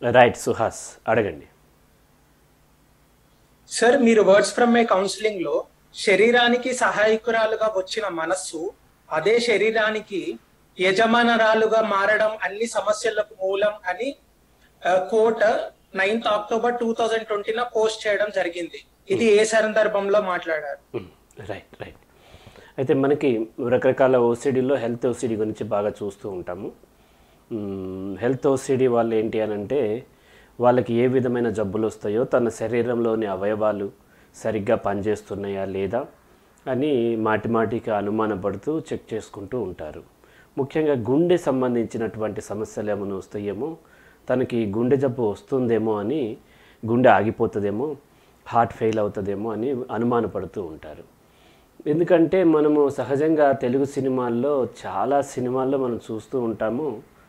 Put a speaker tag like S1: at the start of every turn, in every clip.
S1: right Suhas అడగండి
S2: sir మీరు words from my counselling లో శరీరానికి సహాయకురాలుగా వచ్చిన మనస్సు అదే శరీరానికి యజమానరాలుగా మారడం అన్ని సమస్యలకు మూలం అని court ninth October two thousand twenty post చేయడం జరిగింది ఇది ఏ సందర్భంలో మాట్లాడారు
S1: రైట్ రైట్ అయితే మనకి రకరకాల ఓసిడీలో హెల్త్ ఓసిడీ గురించి బాగా చూస్తూ ఉంటాము హెల్త్ ఓసిడీ వాళ్ళు ఏంటి అని అంటే వాళ్ళకి ఏ విధమైన జబ్బులు వస్తాయో తన శరీరంలోని అవయవాలు సరిగ్గా పనిచేస్తున్నాయా లేదా అని మాటి మాటికి అనుమానపడుతూ చెక్ చేసుకుంటూ ఉంటారు ముఖ్యంగా గుండె సంబంధించినటువంటి సమస్యలు ఏమైనా వస్తాయేమో తనకి గుండె జబ్బు వస్తుందేమో అని గుండె ఆగిపోతుందేమో హార్ట్ ఫెయిల్ అవుతుందేమో అని అనుమానపడుతూ ఉంటారు ఎందుకంటే మనము సహజంగా తెలుగు సినిమాల్లో చాలా సినిమాల్లో మనం చూస్తూ ఉంటాము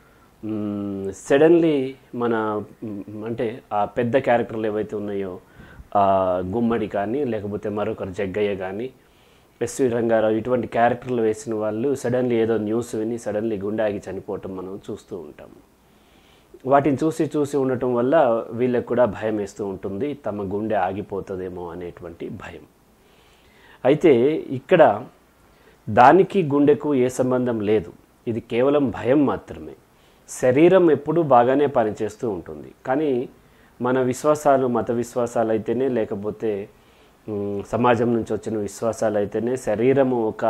S1: సడన్లీ మన మ్, అంటే ఆ పెద్ద క్యారెక్టర్లు ఏవైతే ఉన్నాయో ఆ గుమ్మడి కానీ లేకపోతే మరొకరు జగ్గయ్య కానీ ఎస్వి రంగారావు ఇటువంటి క్యారెక్టర్లు వేసిన వాళ్ళు సడన్లీ ఏదో న్యూస్ విని సడన్లీ గుండె ఆగి చనిపోవటం మనం చూస్తూ ఉంటాము వాటిని చూసి చూసి ఉండటం వల్ల వీళ్ళకి కూడా భయం వేస్తూ ఉంటుంది తమ గుండె ఆగిపోతుందేమో అనేటువంటి భయం అయితే ఇక్కడ దానికి గుండెకు ఏ సంబంధం లేదు ఇది కేవలం భయం మాత్రమే శరీరం ఎప్పుడూ బాగానే పనిచేస్తూ ఉంటుంది కానీ మన విశ్వాసాలు మత విశ్వాసాలు అయితేనే లేకపోతే మ్, సమాజం నుంచి వచ్చిన విశ్వాసాలు అయితేనే శరీరము ఒక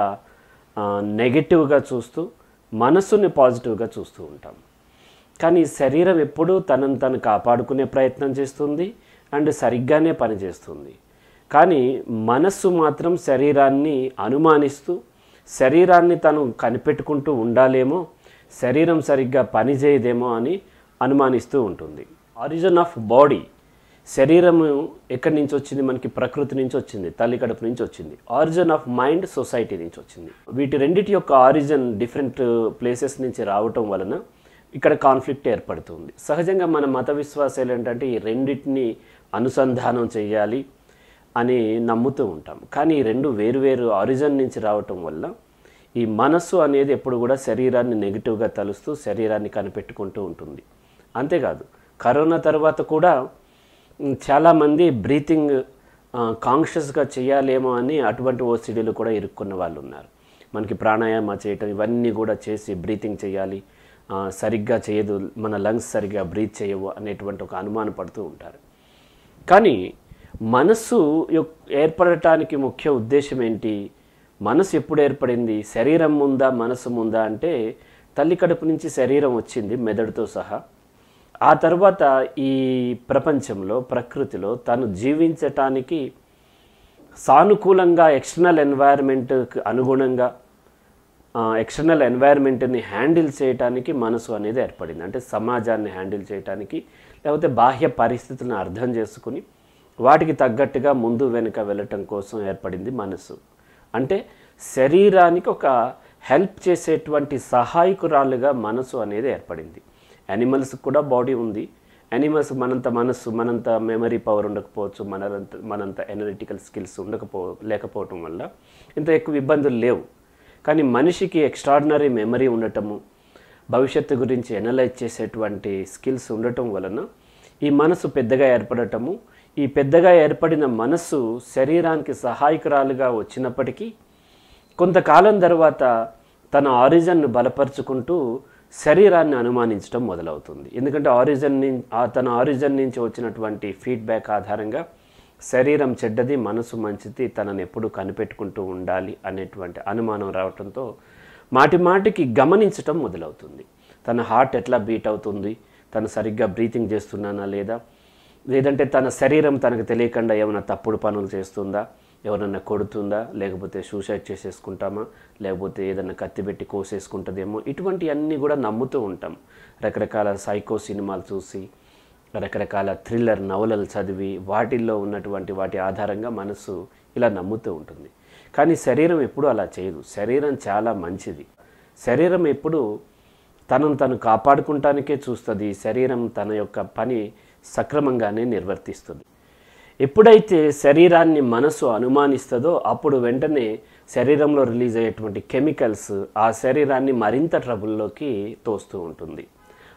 S1: నెగటివ్గా చూస్తూ మనస్సుని పాజిటివ్గా చూస్తూ ఉంటాం కానీ శరీరం ఎప్పుడూ తనను తను కాపాడుకునే ప్రయత్నం చేస్తుంది అండ్ సరిగ్గానే పనిచేస్తుంది కానీ మనస్సు మాత్రం శరీరాన్ని అనుమానిస్తూ శరీరాన్ని తను కనిపెట్టుకుంటూ ఉండాలేమో శరీరం సరిగ్గా పనిచేయదేమో అని అనుమానిస్తూ ఉంటుంది ఆరిజిన్ ఆఫ్ బాడీ శరీరము ఎక్కడి నుంచి వచ్చింది మనకి ప్రకృతి నుంచి వచ్చింది తల్లి కడుపు నుంచి వచ్చింది ఆరిజిన్ ఆఫ్ మైండ్ సొసైటీ నుంచి వచ్చింది వీటి రెండిటి యొక్క ఆరిజిన్ డిఫరెంట్ ప్లేసెస్ నుంచి రావటం వలన ఇక్కడ కాన్ఫ్లిక్ట్ ఏర్పడుతుంది సహజంగా మన మత విశ్వాసాలు ఏంటంటే ఈ రెండింటిని అనుసంధానం చేయాలి అని నమ్ముతూ ఉంటాం కానీ ఈ రెండు వేరువేరు ఆరిజిన్ నుంచి రావటం వల్ల ఈ మనస్సు అనేది ఎప్పుడు కూడా శరీరాన్ని నెగిటివ్గా తలుస్తూ శరీరాన్ని కనిపెట్టుకుంటూ ఉంటుంది అంతేకాదు కరోనా తర్వాత కూడా మ్, చాలామంది బ్రీతింగ్ కాన్షియస్గా చేయాలేమో అని అటువంటి ఓసిడీలు కూడా ఇరుక్కున్న వాళ్ళు ఉన్నారు మనకి ప్రాణాయామ చేయటం ఇవన్నీ కూడా చేసి బ్రీతింగ్ చేయాలి ఆ, సరిగ్గా చేయదు మన లంగ్స్ సరిగ్గా బ్రీత్ చేయవు అనేటువంటి ఒక అనుమానం పడుతూ ఉంటారు కానీ మనస్సు యొక్- ఏర్పడటానికి ముఖ్య ఉద్దేశం ఏంటి మనసు ఎప్పుడు ఏర్పడింది శరీరం ముందా మనసు ముందా అంటే తల్లి కడుపు నుంచి శరీరం వచ్చింది మెదడుతో సహా ఆ తర్వాత ఈ ప్రపంచంలో ప్రకృతిలో తను జీవించటానికి సానుకూలంగా ఎక్స్టర్నల్ ఎన్వైర్న్మెంట్కి అనుగుణంగా ఎక్స్టర్నల్ ఎన్వైర్న్మెంట్ని హ్యాండిల్ చేయటానికి మనసు అనేది ఏర్పడింది అంటే సమాజాన్ని హ్యాండిల్ చేయటానికి లేకపోతే బాహ్య పరిస్థితులను అర్థం చేసుకుని వాటికి తగ్గట్టుగా ముందు వెనుక వెళ్ళటం కోసం ఏర్పడింది మనసు అంటే శరీరానికి ఒక హెల్ప్ చేసేటువంటి సహాయకురాలుగా మనసు అనేది ఏర్పడింది యానిమల్స్కి కూడా బాడీ ఉంది యానిమల్స్ మనంత మనస్సు మనంత మెమరీ పవర్ ఉండకపోవచ్చు మనంత మనంత ఎనలిటికల్ స్కిల్స్ ఉండకపో లేకపోవటం వల్ల ఇంత ఎక్కువ ఇబ్బందులు లేవు కానీ మనిషికి ఎక్స్ట్రాడినరీ మెమరీ ఉండటము భవిష్యత్తు గురించి ఎనలైజ్ చేసేటువంటి స్కిల్స్ ఉండటం వలన ఈ మనసు పెద్దగా ఏర్పడటము ఈ పెద్దగా ఏర్పడిన మనస్సు శరీరానికి సహాయకురాలుగా వచ్చినప్పటికీ కొంతకాలం తర్వాత తన ఆరిజన్ను బలపరుచుకుంటూ శరీరాన్ని అనుమానించడం మొదలవుతుంది ఎందుకంటే ఆరిజన్ నుంచి తన ఆరిజన్ నుంచి వచ్చినటువంటి ఫీడ్బ్యాక్ ఆధారంగా శరీరం చెడ్డది మనసు మంచిది తనని ఎప్పుడు కనిపెట్టుకుంటూ ఉండాలి అనేటువంటి అనుమానం రావడంతో మాటి మాటికి గమనించటం మొదలవుతుంది తన హార్ట్ ఎట్లా బీట్ అవుతుంది తను సరిగ్గా బ్రీతింగ్ చేస్తున్నానా లేదా లేదంటే తన శరీరం తనకు తెలియకుండా ఏమైనా తప్పుడు పనులు చేస్తుందా ఎవరన్నా కొడుతుందా లేకపోతే సూసైడ్ చేసేసుకుంటామా లేకపోతే ఏదన్నా కత్తి పెట్టి కోసేసుకుంటుందేమో ఇటువంటి అన్నీ కూడా నమ్ముతూ ఉంటాం రకరకాల సైకో సినిమాలు చూసి రకరకాల థ్రిల్లర్ నవలలు చదివి వాటిల్లో ఉన్నటువంటి వాటి ఆధారంగా మనసు ఇలా నమ్ముతూ ఉంటుంది కానీ శరీరం ఎప్పుడూ అలా చేయదు శరీరం చాలా మంచిది శరీరం ఎప్పుడు తనను తను కాపాడుకుంటానికే చూస్తుంది శరీరం తన యొక్క పని సక్రమంగానే నిర్వర్తిస్తుంది ఎప్పుడైతే శరీరాన్ని మనసు అనుమానిస్తుందో అప్పుడు వెంటనే శరీరంలో రిలీజ్ అయ్యేటువంటి కెమికల్స్ ఆ శరీరాన్ని మరింత ట్రబుల్లోకి తోస్తూ ఉంటుంది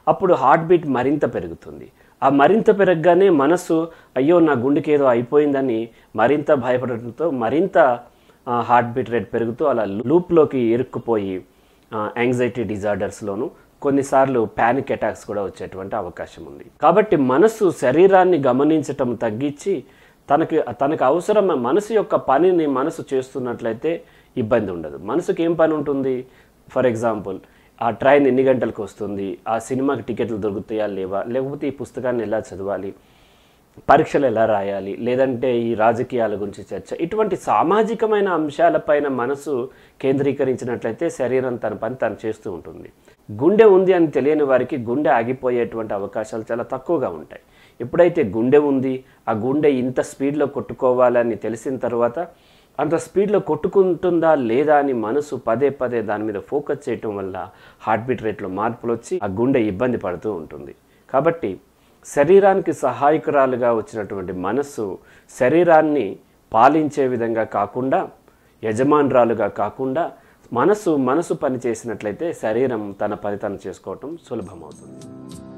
S1: అప్పుడు హార్ట్ బీట్ మరింత పెరుగుతుంది ఆ మరింత పెరగగానే మనస్సు అయ్యో నా గుండెకి ఏదో అయిపోయిందని మరింత భయపడటంతో మరింత హార్ట్ బీట్ రేట్ పెరుగుతూ అలా లూప్లోకి ఇరుక్కుపోయి యాంగ్జైటీ డిజార్డర్స్లోను కొన్నిసార్లు ప్యానిక్ అటాక్స్ కూడా వచ్చేటువంటి అవకాశం ఉంది కాబట్టి మనసు శరీరాన్ని గమనించటం తగ్గించి తనకి తనకు అవసరం మనసు యొక్క పనిని మనసు చేస్తున్నట్లయితే ఇబ్బంది ఉండదు మనసుకి ఏం పని ఉంటుంది ఫర్ ఎగ్జాంపుల్ ఆ ట్రైన్ ఎన్ని గంటలకు వస్తుంది ఆ సినిమాకి టికెట్లు దొరుకుతాయా లేవా లేకపోతే ఈ పుస్తకాన్ని ఎలా చదవాలి పరీక్షలు ఎలా రాయాలి లేదంటే ఈ రాజకీయాల గురించి చర్చ ఇటువంటి సామాజికమైన అంశాలపైన మనసు కేంద్రీకరించినట్లయితే శరీరం తన పని తను చేస్తూ ఉంటుంది గుండె ఉంది అని తెలియని వారికి గుండె ఆగిపోయేటువంటి అవకాశాలు చాలా తక్కువగా ఉంటాయి ఎప్పుడైతే గుండె ఉంది ఆ గుండె ఇంత స్పీడ్లో కొట్టుకోవాలని తెలిసిన తర్వాత అంత స్పీడ్లో కొట్టుకుంటుందా లేదా అని మనసు పదే పదే దాని మీద ఫోకస్ చేయటం వల్ల హార్ట్ బీట్ రేట్లో మార్పులు వచ్చి ఆ గుండె ఇబ్బంది పడుతూ ఉంటుంది కాబట్టి శరీరానికి సహాయకురాలుగా వచ్చినటువంటి మనస్సు శరీరాన్ని పాలించే విధంగా కాకుండా యజమానురాలుగా కాకుండా మనసు మనసు పని చేసినట్లయితే శరీరం తన పని తను చేసుకోవటం సులభమవుతుంది